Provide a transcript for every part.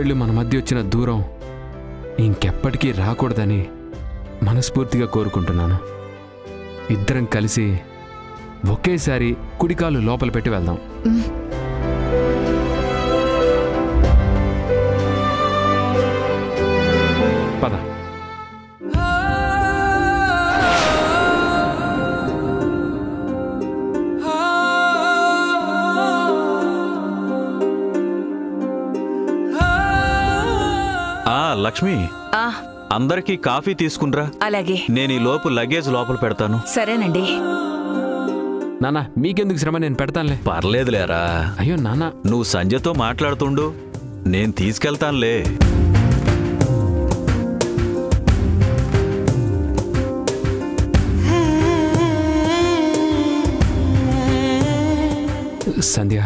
రెండేళ్లు మన మధ్య వచ్చిన దూరం ఇంకెప్పటికీ రాకూడదని మనస్ఫూర్తిగా కోరుకుంటున్నాను ఇద్దరం కలిసి ఒకేసారి కుడికాలు లోపల పెట్టి వెళ్దాం పద ఆ లక్ష్మి ఆ అందరికీ కాఫీ తీసుకునిరా అలాగే నేను ఈ లోపు లగేజ్ లోపల పెడతాను సరేనండి నాన్న మీకెందుకు శ్రమ నేను పెడతానులే పర్లేదులేరా అయ్యో నాన్న నువ్వు సంజయ్తో మాట్లాడుతుండు నేను తీసుకెళ్తానులే సంధ్య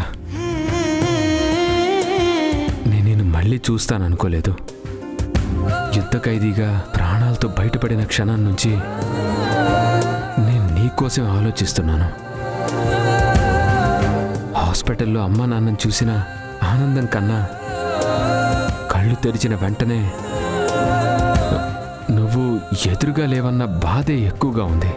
నేను నిన్ను మళ్ళీ చూస్తాను అనుకోలేదు యుద్ధ ఖైదీగా ప్రాణాలతో బయటపడిన క్షణం నుంచి నేను నీకోసం ఆలోచిస్తున్నాను హాస్పిటల్లో అమ్మా నాన్నని చూసిన ఆనందం కన్నా కళ్ళు తెరిచిన వెంటనే నువ్వు ఎదురుగా లేవన్న బాధే ఎక్కువగా ఉంది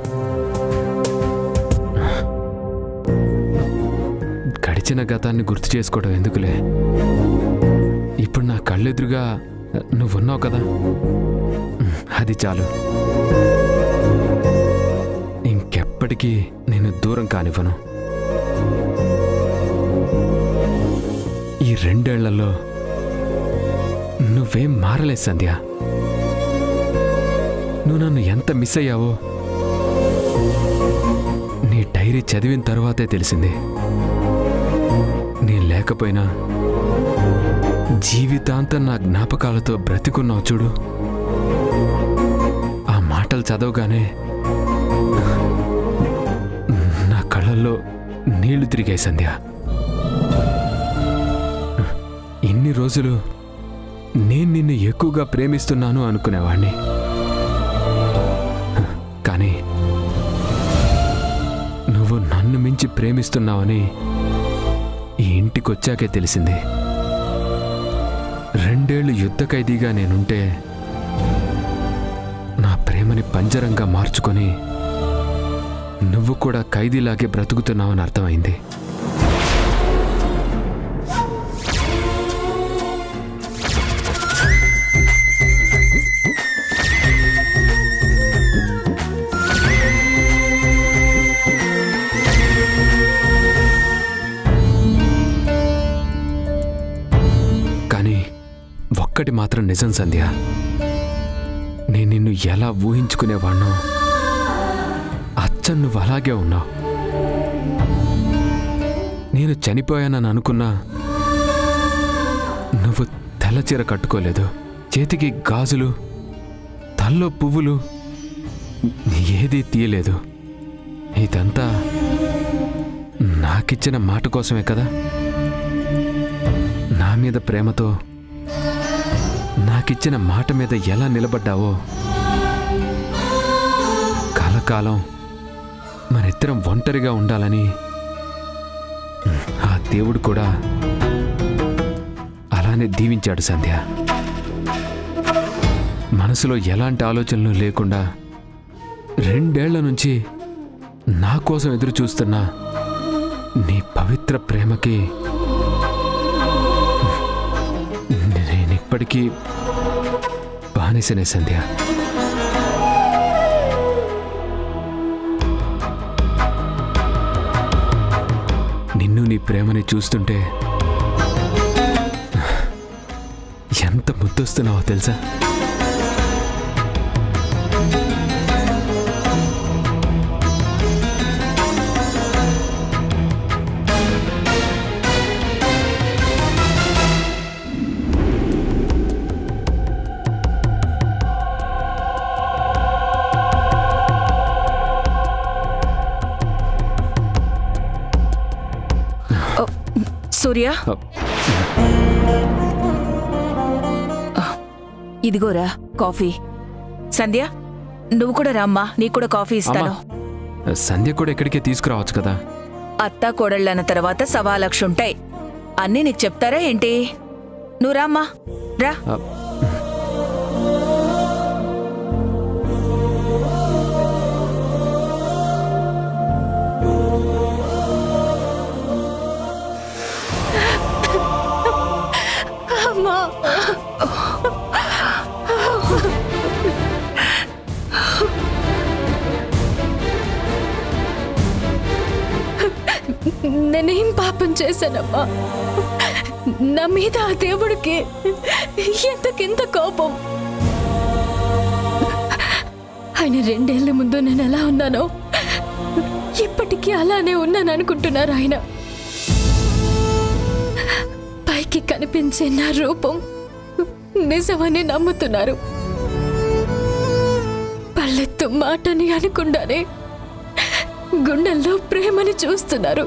గడిచిన గతాన్ని గుర్తు చేసుకోవడం ఎందుకులే ఇప్పుడు నా కళ్ళెదురుగా నువ్వున్నావు కదా అది చాలు ఇంకెప్పటికీ నేను దూరం కానివ్వను ఈ రెండేళ్లలో నువ్వేం మారలేదు సంధ్య నువ్వు నన్ను ఎంత మిస్ అయ్యావో నీ డైరీ చదివిన తర్వాతే తెలిసింది నేను లేకపోయినా జీవితాంతం నా జ్ఞాపకాలతో బ్రతికున్నావు చూడు ఆ మాటలు చదవగానే నా కళ్ళల్లో నీళ్లు తిరిగాయి సంధ్య ఇన్ని రోజులు నేను నిన్ను ఎక్కువగా ప్రేమిస్తున్నాను అనుకునేవాణ్ణి కానీ నువ్వు నన్ను మించి ప్రేమిస్తున్నావని ఈ ఇంటికొచ్చాకే తెలిసింది రెండేళ్లు యుద్ధ ఖైదీగా నేనుంటే నా ప్రేమని పంజరంగా మార్చుకొని నువ్వు కూడా ఖైదీలాగే బ్రతుకుతున్నావని అర్థమైంది కానీ ఒక్కటి మాత్రం నిజం సంధ్య నేను నిన్ను ఎలా ఊహించుకునేవాణ్ణో అచ్చం నువ్వు అలాగే ఉన్నావు నేను చనిపోయానని అనుకున్నా నువ్వు తెల్లచీర కట్టుకోలేదు చేతికి గాజులు తల్లో పువ్వులు ఏదీ తీయలేదు ఇదంతా నాకిచ్చిన మాట కోసమే కదా నా మీద ప్రేమతో నాకిచ్చిన మాట మీద ఎలా నిలబడ్డావో కాలకాలం మనిద్దరం ఒంటరిగా ఉండాలని ఆ దేవుడు కూడా అలానే దీవించాడు సంధ్య మనసులో ఎలాంటి ఆలోచనలు లేకుండా రెండేళ్ల నుంచి నా కోసం ఎదురు చూస్తున్న నీ పవిత్ర ప్రేమకి నేనిప్పటికీ బానిసనే సంధ్య నిన్ను నీ ప్రేమని చూస్తుంటే ఎంత ముద్దొస్తున్నావో తెలుసా సూర్య అ, ఇదిగోరా కాఫీ సంధ్య నువ్వు కూడా రామ్మా నీకు కూడా కాఫీ ఇస్తాను అమ్మా సంధ్య కూడా ఇక్కడికే తీసుకురావచ్చు కదా అత్తా కోడళ్ళన్న తర్వాత సవా లక్ష ఉంటాయి అన్నీ నీకు చెప్తారా ఏంటి నువ్వు రామ్మా రా ఆ, అమ్మా నేనేం పాపం చేశానమ్మా నా మీద ఆ దేవుడికి ఎంతకింత కోపం ఆయన రెండేళ్ల ముందు నేను ఎలా ఉన్నానో ఇప్పటికీ అలానే ఉన్నాను అనుకుంటున్నారు ఆయన పైకి కనిపించే నా రూపం నిజమని నమ్ముతున్నారు పల్లెత్తు మాటని అనుకుండానే గుండెల్లో ప్రేమని చూస్తున్నారు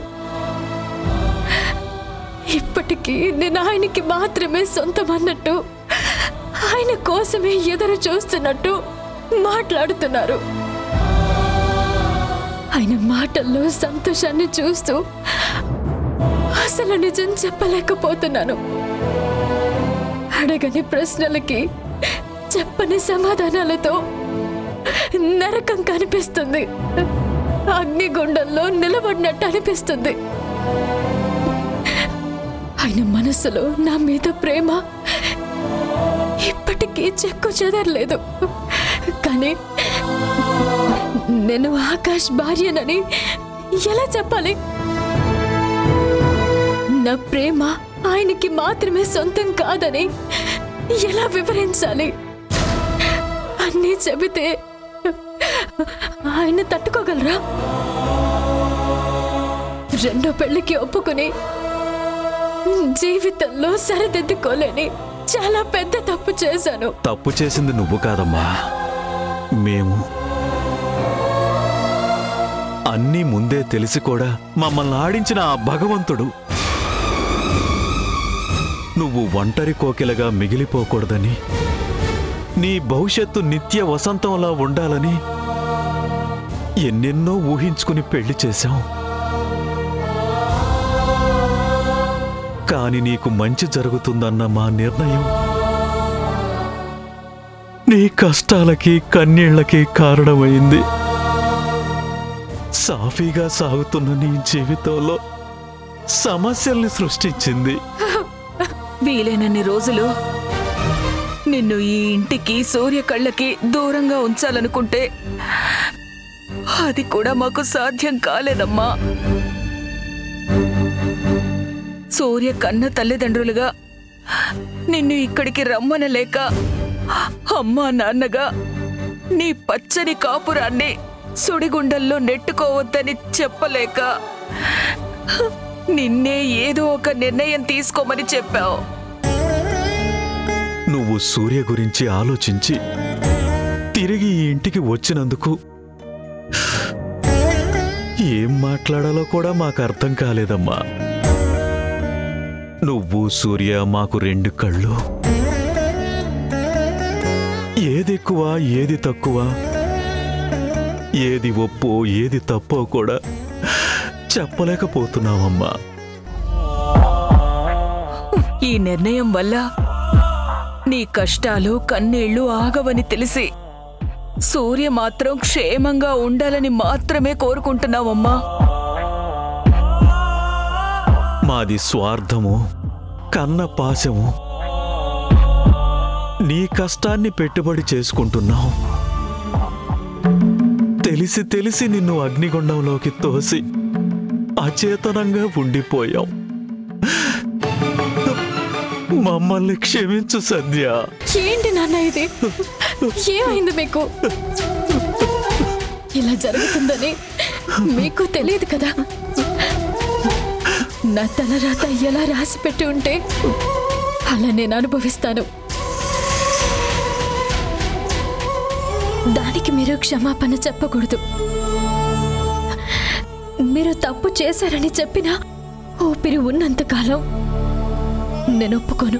ఇప్పటికీ నేను ఆయనకి మాత్రమే సొంతం అన్నట్టు ఆయన కోసమే ఎదురు చూస్తున్నట్టు మాట్లాడుతున్నారు ఆయన మాటల్లో సంతోషాన్ని చూస్తూ అసలు నిజం చెప్పలేకపోతున్నాను అడగని ప్రశ్నలకి చెప్పని సమాధానాలతో నరకం కనిపిస్తుంది అగ్నిగుండంలో నిలబడినట్టు అనిపిస్తుంది ఆయన మనసులో నా మీద ప్రేమ ఇప్పటికీ చెక్కు చెదరలేదు కానీ నేను ఆకాష్ భార్యనని ఎలా చెప్పాలి నా ప్రేమ ఆయనకి మాత్రమే సొంతం కాదని ఎలా వివరించాలి అన్నీ చెబితే ఆయన తట్టుకోగలరా రెండో పెళ్లికి ఒప్పుకుని జీవితంలో సరిదిద్దుకోలేని చాలా పెద్ద తప్పు చేశాను తప్పు చేసింది నువ్వు కాదమ్మా మేము అన్నీ ముందే తెలిసి కూడా మమ్మల్ని ఆడించిన ఆ భగవంతుడు నువ్వు ఒంటరి కోకిలగా మిగిలిపోకూడదని నీ భవిష్యత్తు నిత్య వసంతంలా ఉండాలని ఎన్నెన్నో ఊహించుకుని పెళ్లి చేశాం కాని నీకు మంచి జరుగుతుందన్న మా నిర్ణయం నీ కష్టాలకి కన్నీళ్లకి కారణమైంది సాఫీగా సాగుతున్న నీ జీవితంలో సమస్యల్ని సృష్టించింది వీలైనన్ని రోజులు నిన్ను ఈ ఇంటికి సూర్య కళ్ళకి దూరంగా ఉంచాలనుకుంటే అది కూడా మాకు సాధ్యం కాలేదమ్మా సూర్య కన్న తల్లిదండ్రులుగా నిన్ను ఇక్కడికి రమ్మనలేక అమ్మా నాన్నగా నీ పచ్చని కాపురాన్ని సుడిగుండల్లో నెట్టుకోవద్దని చెప్పలేక నిన్నే ఏదో ఒక నిర్ణయం తీసుకోమని చెప్పావు నువ్వు సూర్య గురించి ఆలోచించి తిరిగి ఈ ఇంటికి వచ్చినందుకు ఏం మాట్లాడాలో కూడా మాకు అర్థం కాలేదమ్మా నువ్వు సూర్య మాకు రెండు కళ్ళు ఏది ఎక్కువ ఏది తక్కువ ఏది ఒప్పో ఏది తప్పో కూడా చెప్పలేకపోతున్నావమ్మా ఈ నిర్ణయం వల్ల నీ కష్టాలు కన్నీళ్లు ఆగవని తెలిసి సూర్య మాత్రం క్షేమంగా ఉండాలని మాత్రమే కోరుకుంటున్నావమ్మా మాది స్వార్థము కన్న పాశము నీ కష్టాన్ని పెట్టుబడి చేసుకుంటున్నావు తెలిసి తెలిసి నిన్ను అగ్నిగుండంలోకి తోసి అచేతనంగా ఉండిపోయాం మమ్మల్ని క్షమించు సంధ్య ఏంటి నాన్న ఇది ఏమైంది మీకు ఇలా జరుగుతుందని మీకు తెలియదు కదా నా తలరాత ఎలా రాసి పెట్టి ఉంటే అలా నేను అనుభవిస్తాను దానికి మీరు క్షమాపణ చెప్పకూడదు మీరు తప్పు చేశారని చెప్పినా ఊపిరి ఉన్నంతకాలం నేను ఒప్పుకోను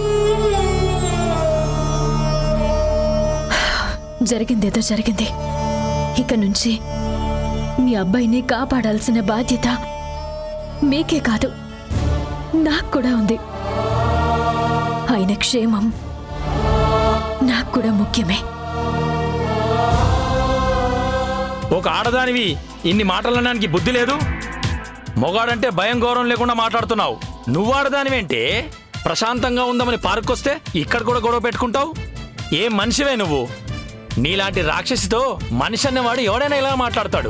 జరిగిందేదో జరిగింది ఇక నుంచి మీ అబ్బాయిని కాపాడాల్సిన బాధ్యత మీకే కాదు నాకు కూడా ఉంది ఆయన ఆయన క్షేమం నాకు కూడా ముఖ్యమే ఒక ఆడదానివి ఇన్ని మాటలు అనడానికి బుద్ధి లేదు మొగాడంటే భయం గౌరవం లేకుండా మాట్లాడుతున్నావు నువ్వు ఆడదానివేంటే ప్రశాంతంగా ఉందామని పార్క్ వస్తే ఇక్కడ కూడా గొడవ పెట్టుకుంటావు ఏం మనిషివే నువ్వు నీలాంటి రాక్షసితో మనిషి అన్నవాడు ఎవడైనా ఇలా మాట్లాడతాడు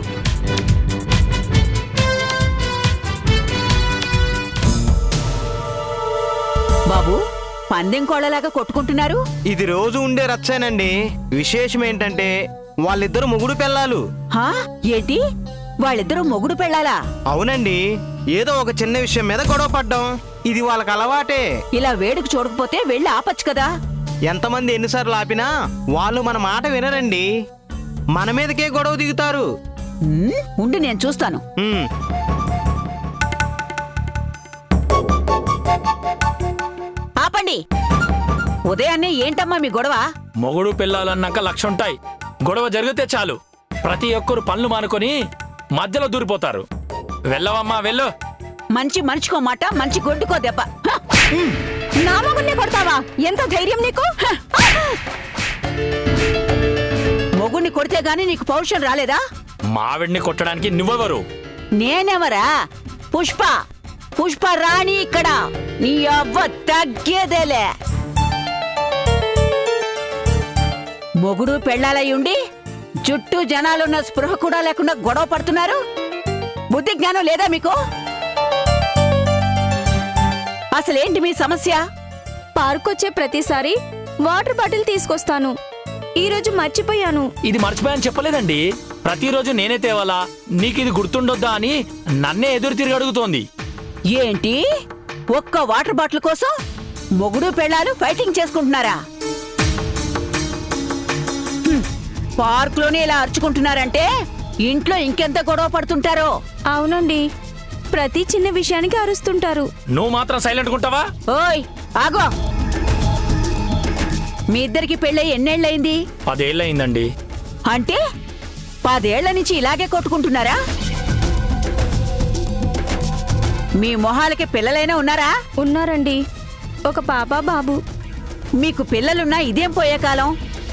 బాబు పందెం కోళ్ళలాగా కొట్టుకుంటున్నారు ఇది రోజు ఉండే రచ్చేనండి విశేషం ఏంటంటే వాళ్ళిద్దరు మొగుడు పెళ్ళాలు హా ఏంటి వాళ్ళిద్దరూ మొగుడు పెళ్ళాలా అవునండి ఏదో ఒక చిన్న విషయం మీద గొడవ పడ్డం ఇది వాళ్ళకి అలవాటే ఇలా వేడుకు చూడకపోతే వెళ్ళి ఆపచ్చు కదా ఎంతమంది ఎన్నిసార్లు ఆపినా వాళ్ళు మన మాట వినరండి మన మీదకే గొడవ దిగుతారు ఉమ్, ఉండు నేను చూస్తాను ఉమ్, ఆపండి ఉదయాన్నే ఏంటమ్మా మీ గొడవ మొగుడు పిల్లాలన్నాక లక్ష ఉంటాయి గొడవ జరిగితే చాలు ప్రతి ఒక్కరు పనులు మానుకొని మధ్యలో దూరిపోతారు వెళ్ళవమ్మా వెళ్ళు మంచి మనిషికో మాట మంచి గొడ్డుకో దెబ్బ హ! ఉమ్, నా మొగుడిని కొడతావా ఎంత ధైర్యం నీకు హ! మొగుడిని కొడితే గాని నీకు పౌరుషం రాలేదా మావిడిని కొట్టడానికి నువ్వెవరు నేనెవరా పుష్ప పుష్ప రాణి ఇక్కడ నీ అవ్వ తగ్గేదేలే మొగుడు పెళ్ళాలై ఉండి చుట్టూ జనాలున్న స్పృహ కూడా లేకుండా గొడవ పడుతున్నారు బుద్ధి జ్ఞానం లేదా మీకు అసలేంటి మీ సమస్య పార్క్ వచ్చే ప్రతిసారి వాటర్ బాటిల్ తీసుకొస్తాను ఈ రోజు మర్చిపోయాను ఇది మర్చిపోయాని చెప్పలేదండి ప్రతిరోజు నేనే తేవాలా నీకు ఇది గుర్తుండొద్దా అని నన్నే ఎదురు తిరిగి అడుగుతోంది ఏంటి ఒక్క వాటర్ బాటిల్ కోసం మొగుడు పెళ్ళాలు ఫైటింగ్ చేసుకుంటున్నారా హ్మ్, పార్కులోనే ఇలా అరుచుకుంటున్నారంటే ఇంట్లో ఇంకెంత గొడవ పడుతుంటారో అవునండి ప్రతి చిన్న విషయానికి అరుస్తుంటారు నువ్వు మాత్రం సైలెంట్ ఉంటావా ఓయ్ ఆగో మీ ఇద్దరికి పెళ్ళై ఎన్నేళ్ళయింది పదేళ్ళయిందండి అంటే పదేళ్ల నుంచి ఇలాగే కొట్టుకుంటున్నారా మీ మొహాలకి పిల్లలైనా ఉన్నారా ఉన్నారండి ఒక పాప బాబు మీకు పిల్లలున్నా ఇదేం పోయే కాలం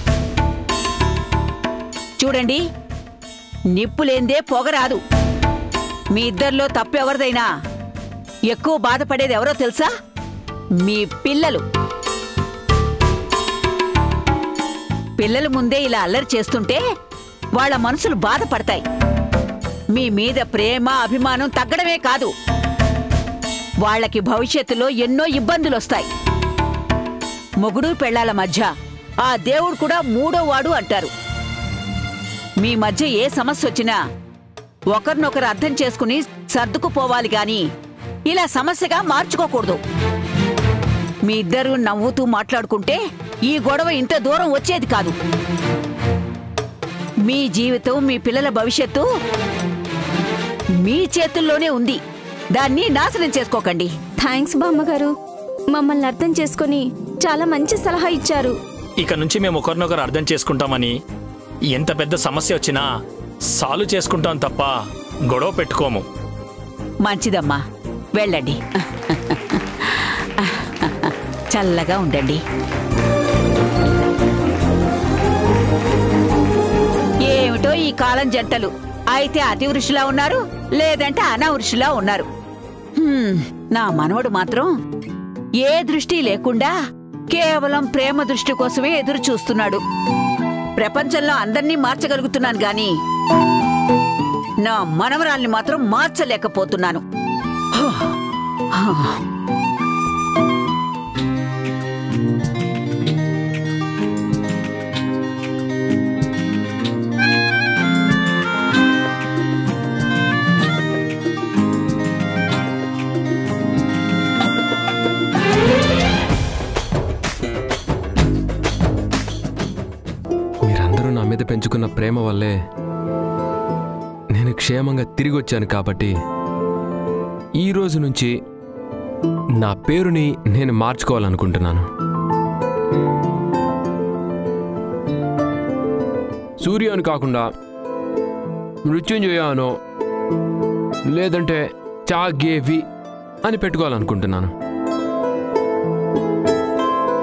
చూడండి నిప్పులేందే పొగరాదు మీ ఇద్దరిలో తప్పు ఎవరిదైనా ఎక్కువ బాధపడేది ఎవరో తెలుసా మీ పిల్లలు పిల్లల ముందే ఇలా అల్లరి చేస్తుంటే వాళ్ళ మనసులు బాధపడతాయి మీ మీద ప్రేమ అభిమానం తగ్గడమే కాదు వాళ్ళకి భవిష్యత్తులో ఎన్నో ఇబ్బందులొస్తాయి మొగుడు పెళ్ళాల మధ్య ఆ దేవుడు కూడా మూడో వాడు అంటారు మీ మధ్య ఏ సమస్య వచ్చినా ఒకరినొకరు అర్థం చేసుకుని సర్దుకుపోవాలి గాని ఇలా సమస్యగా మార్చుకోకూడదు మీ ఇద్దరు నవ్వుతూ మాట్లాడుకుంటే ఈ గొడవ ఇంత దూరం వచ్చేది కాదు మీ జీవితం మీ పిల్లల భవిష్యత్తు మీ చేతుల్లోనే ఉంది దాన్ని నాశనం చేసుకోకండి థ్యాంక్స్ బామ్మగారు మమ్మల్ని అర్థం చేసుకొని చాలా మంచి సలహా ఇచ్చారు ఇక నుంచి మేము ఒకరినొకరు అర్థం చేసుకుంటామని ఎంత పెద్ద సమస్య వచ్చినా సాల్వ్ చేసుకుంటాం తప్ప గొడవ పెట్టుకోము మంచిదమ్మా వెళ్ళండి చల్లగా ఉండండి ఏమిటో ఈ కాలం జంటలు అయితే అతివృష్టిలా ఉన్నారు లేదంటే అనావృష్టిలా ఉన్నారు హ్మ్, నా మనవడు మాత్రం ఏ దృష్టి లేకుండా కేవలం ప్రేమ దృష్టి కోసమే ఎదురు చూస్తున్నాడు ప్రపంచంలో అందర్నీ మార్చగలుగుతున్నాను గాని నా మనవరాల్ని మాత్రం మార్చలేకపోతున్నాను మీరందరూ నా మీద పెంచుకున్న ప్రేమ వల్లే నేను క్షేమంగా తిరిగి వచ్చాను కాబట్టి ఈ రోజు నుంచి నా పేరుని నేను మార్చుకోవాలనుకుంటున్నాను సూర్య అని కాకుండా మృత్యుంజయ అనో లేదంటే చాగేవి అని పెట్టుకోవాలనుకుంటున్నాను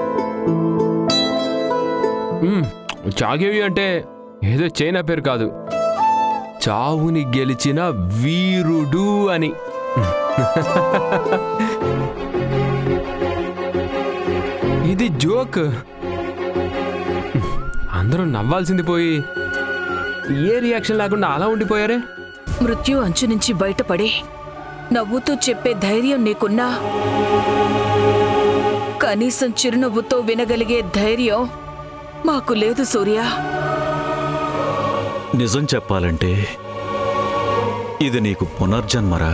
చాగేవి అంటే ఏదో చైనా పేరు కాదు చావుని గెలిచిన వీరుడు అని ఇది జోక్ అందరూ నవ్వాల్సింది పోయి ఏ రియాక్షన్ లేకుండా అలా ఉండిపోయారే మృత్యు అంచు నుంచి బయటపడి నవ్వుతూ చెప్పే ధైర్యం నీకున్నా కనీసం చిరునవ్వుతో వినగలిగే ధైర్యం మాకు లేదు సూర్య నిజం చెప్పాలంటే ఇది నీకు పునర్జన్మరా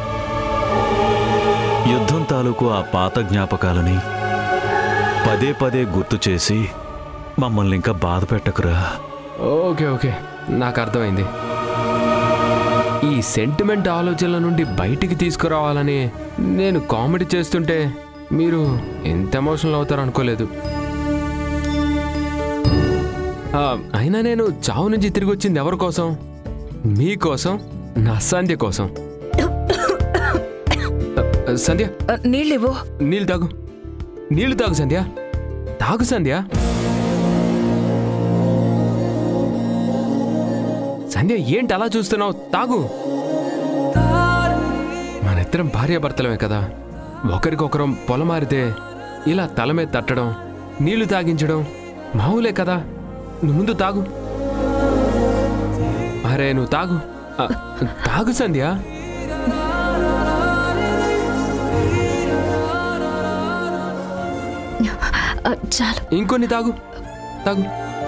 యుద్ధం తాలూకు ఆ పాత జ్ఞాపకాలని పదే పదే గుర్తు చేసి మమ్మల్ని ఇంకా బాధ పెట్టకురా ఓకే ఓకే నాకు అర్థమైంది ఈ సెంటిమెంట్ ఆలోచనల నుండి బయటికి తీసుకురావాలని నేను కామెడీ చేస్తుంటే మీరు ఎంత ఎమోషనల్ అవుతారు అనుకోలేదు ఆ, అయినా నేను చావు నుంచి తిరిగి వచ్చింది ఎవరి కోసం మీకోసం నా సంధ్య కోసం ఆ, సంధ్య ఆ, నీళ్ళివ్వు నీళ్ళు తాగు నీళ్ళు తాగు సంధ్య తాగు సంధ్య సంధ్య ఏంటి అలా చూస్తున్నావు తాగు మనిద్దరం భార్యాభర్తలమే కదా ఒకరికొకరం పొలమారితే ఇలా తల మీద తట్టడం నీళ్లు తాగించడం మామూలే కదా నువ్వు ముందు తాగు అరే నువ్వు తాగు ఆ, తాగు సంధ్య ఆ, చాలు ఇంకొన్ని తాగు తాగు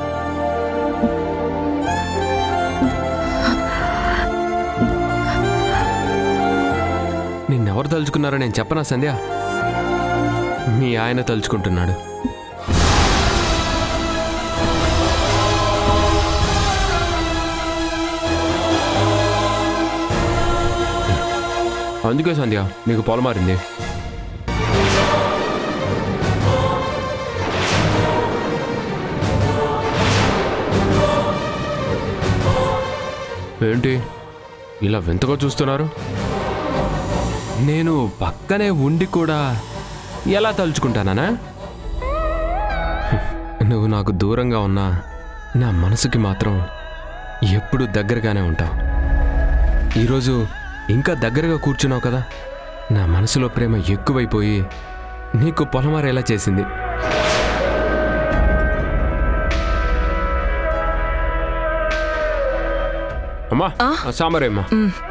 నిన్నెవరు తలుచుకున్నారో నేను చెప్పనా సంధ్య మీ ఆయన తలుచుకుంటున్నాడు అందుకే సంధ్య నీకు పొలమారింది ఏంటి ఇలా వింతగా చూస్తున్నారు నేను పక్కనే ఉండి కూడా ఎలా తలుచుకుంటానా నువ్వు నాకు దూరంగా ఉన్నా నా మనసుకి మాత్రం ఎప్పుడు దగ్గరగానే ఉంటావు ఈరోజు ఇంకా దగ్గరగా కూర్చున్నావు కదా నా మనసులో ప్రేమ ఎక్కువైపోయి నీకు పొలమారేలా చేసింది అమ్మా సాంబారేమ్మా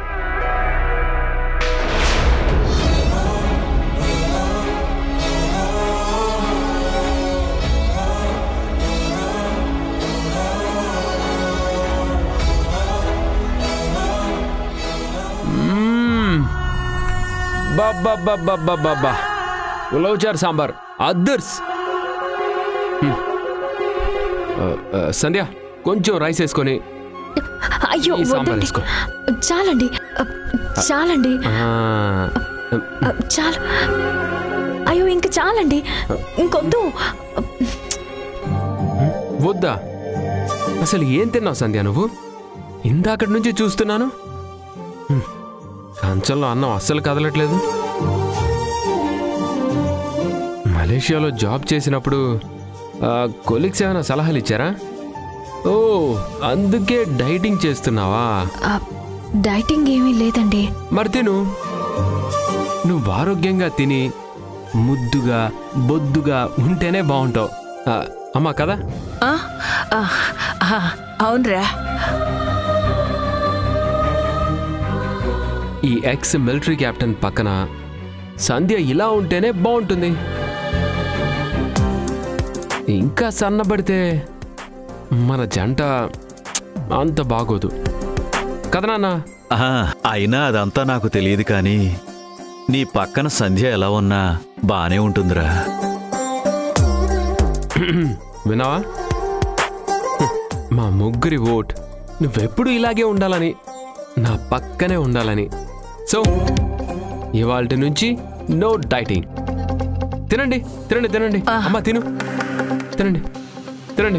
బాబా ఉలవచారు సాంబార్ అద్దర్స్ మ్మ్. ఆ, ఆ, సంధ్య కొంచెం రైస్ వేసుకొని అయ్యో ఈ సాంబార్ వద్దండి వేసుకో. చాలండి ఆ, చాలండి ఆ, ఆ, చాలు అయ్యో ఇంక చాలండి ఇంకొద్దు వద్దా అసలు ఏం తిన్నావు సంధ్య నువ్వు ఇందాకటి నుంచి చూస్తున్నాను హ్మ్. కంచంలో అన్నం అస్సలు కదలట్లేదు మలేషియాలో జాబ్ చేసినప్పుడు కొలీగ్స్ ఏమైనా సలహాలు ఇచ్చారా ఓ అందుకే డైటింగ్ చేస్తున్నావా ఆ, డైటింగ్ ఏమీ లేదండి మరి తిను నువ్వు ఆరోగ్యంగా తిని ముద్దుగా బొద్దుగా ఉంటేనే బాగుంటావు ఆ, అమ్మా కదా ఆ? ఆ, ఆ, అవునరా ఈ ఎక్స్ మిలిటరీ కెప్టెన్ పక్కన సంధ్య ఇలా ఉంటేనే బాగుంటుంది ఇంకా సన్నబడితే మన జంట అంత బాగోదు కదా నాన్న ఆహా, అయినా అదంతా నాకు తెలియదు కానీ నీ పక్కన సంధ్య ఎలా ఉన్నా బానే ఉంటుందిరా విన్నావా హ్మ్. మా ముగ్గురి ఓట్ నువ్వెప్పుడు ఇలాగే ఉండాలని నా పక్కనే ఉండాలని సో ఇవాళ నుంచి నో డైటింగ్ తినండి తినండి తినండి అమ్మ తిను తినండి తినండి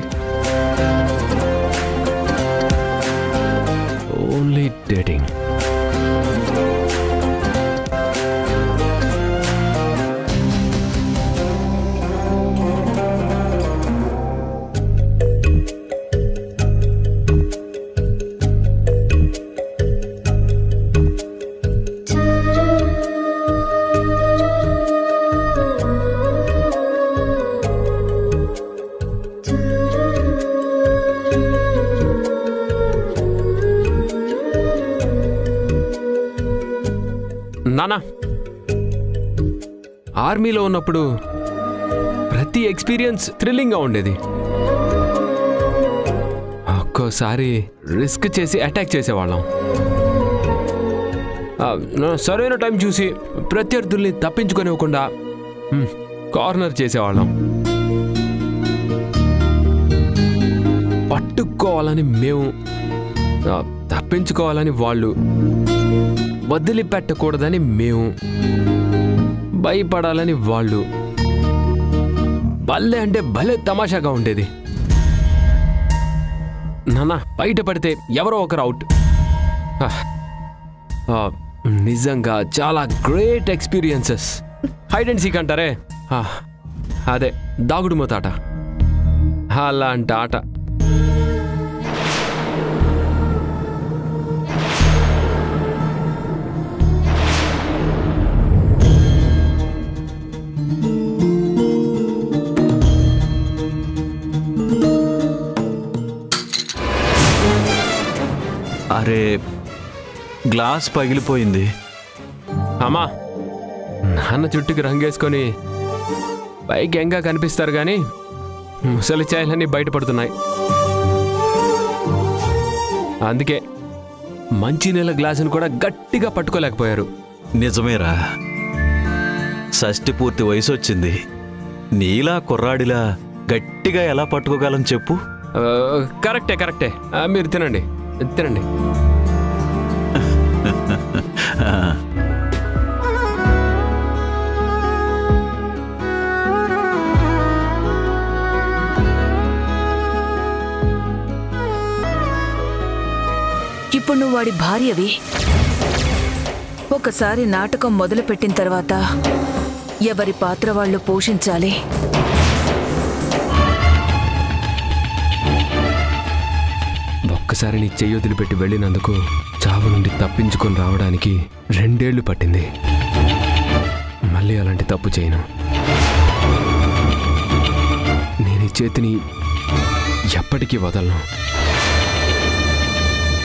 ఓన్లీ డేటింగ్ నానా ఆర్మీలో ఉన్నప్పుడు ప్రతి ఎక్స్పీరియన్స్ థ్రిల్లింగ్గా ఉండేది ఒక్కోసారి రిస్క్ చేసి అటాక్ చేసేవాళ్ళం ఆ, నా- సరైన టైం చూసి ప్రత్యర్థుల్ని తప్పించుకొనివ్వకుండా హ్మ్, కార్నర్ చేసేవాళ్ళం పట్టుకోవాలని మేము ఆ, తప్పించుకోవాలని వాళ్ళు వదిలిపెట్టకూడదని మేము భయపడాలని వాళ్ళు భలే అంటే భలే తమాషాగా ఉండేది నాన్న బయట పడితే ఎవరో ఒకరు అవుట్ ఆ, ఆ, నిజంగా చాలా great experiences hide and seek అంటారే ఆ, అదే దాగుడు మూతాట అలాంటి ఆట అరే గ్లాస్ పగిలిపోయింది అమ్మా నాన్న చుట్టుకి రంగేసుకొని పైకి ఎంగా కనిపిస్తారు కానీ ముసలి ఛాయలన్నీ బయటపడుతున్నాయి అందుకే మంచినీళ్ళ గ్లాసును కూడా గట్టిగా పట్టుకోలేకపోయారు నిజమేరా షష్టి పూర్తి వయసు వచ్చింది నీలా కుర్రాడిలా గట్టిగా ఎలా పట్టుకోగలం చెప్పు ఆ, కరెక్టే కరెక్టే ఆ, మీరు తినండి తినండి ఇప్పుడు నువ్వు వాడి భార్యవి ఒకసారి నాటకం మొదలుపెట్టిన తర్వాత ఎవరి పాత్ర వాళ్ళు పోషించాలి ఒక్కసారి నీ చెయ్యి వదిలిపెట్టి వెళ్ళినందుకు చావు నుండి తప్పించుకొని రావడానికి రెండేళ్లు పట్టింది మళ్ళీ అలాంటి తప్పు చేయను నేను ఈ చేతిని ఎప్పటికీ వదలను